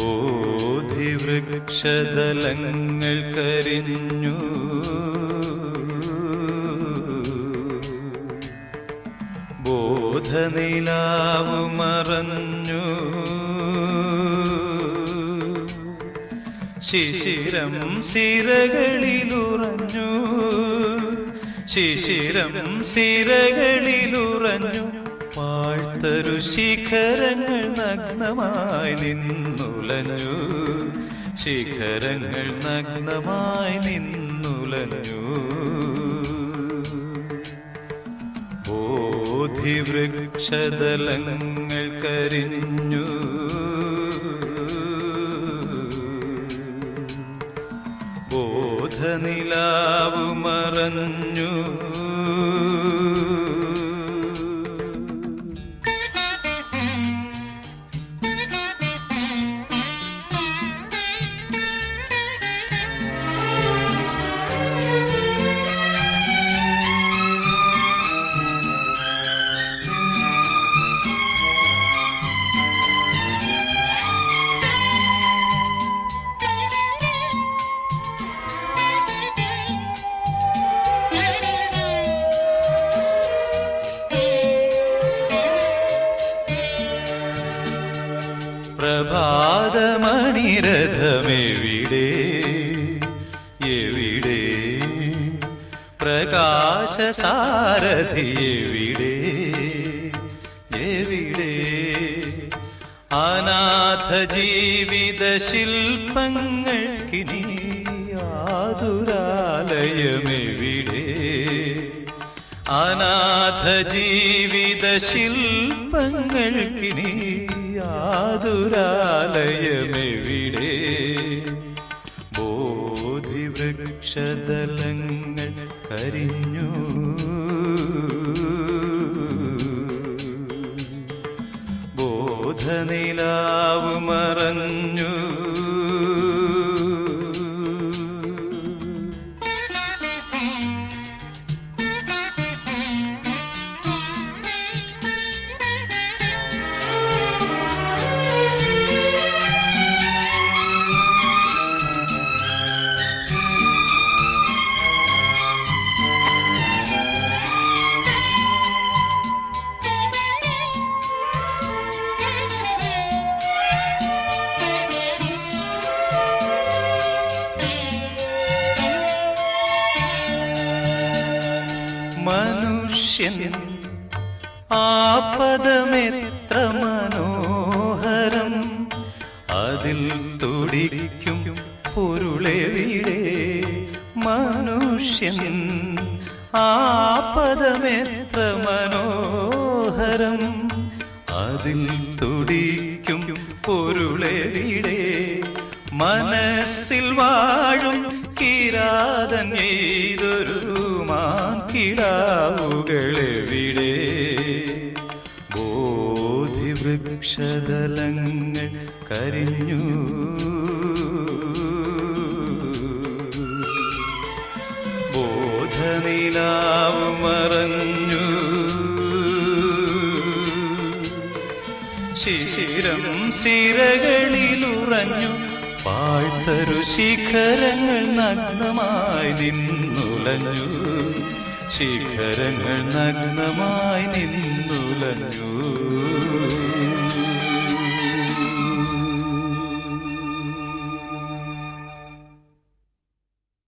ബോധിവൃക്ഷതലങ്ങൾ കരിഞ്ഞു ബോധനിലാവു മറഞ്ഞു ശിശിരം സിരകളിലുറഞ്ഞു ശിശിരം സിരകളിലുറഞ്ഞു പാഴ്ത്തരു ശിഖരങ്ങൾ നഗ്നമായി നിന്നുലഞ്ഞു ശിഖരങ്ങൾ നഗ്നമായി നിന്നുലഞ്ഞു ബോധിവൃക്ഷതലങ്ങൾ കരിഞ്ഞു ബോധനിലാവു മറഞ്ഞു പ്രഭാതമണിരഥമെവിടെ എവിടെ പ്രകാശസാരഥി എവിടെ എവിടെ അനാഥ ജീവിത ശില്പങ്ങൾക്കിനി ആതുരാലയമെവിടെ അനാഥ ജീവിത ശില്പങ്ങൾക്കിനി യാതൊരാലയമെവിടെ ബോധിവൃക്ഷതലങ്ങൾ കരിഞ്ഞു ബോധനിലാവ് മറഞ്ഞു മനുഷ്യൻ ആ പദമെത്ര മനോഹരം അതിൽ തുടിക്കും പൊരുളെവിടെ മനുഷ്യൻ ആ പദമെത്ര മനോഹരം അതിൽ തുടിക്കും പൊരുളെവിടെ മനസ്സിൽ വാഴും കിരാതൻ ഏതൊരു മാക്കിടാവുകളെവിടെ ബോധിവൃക്ഷതലങ്ങൾ കരിഞ്ഞു ബോധനിലാവ് മറഞ്ഞു ശിശിരം സിരകളിലുറഞ്ഞു പാഴ്ത്തരു ശിഖരങ്ങൾ നഗ്നമായി നിന്നുലഞ്ഞു ശിഖരങ്ങൾ നഗ്നമായി നിന്നുലഞ്ഞു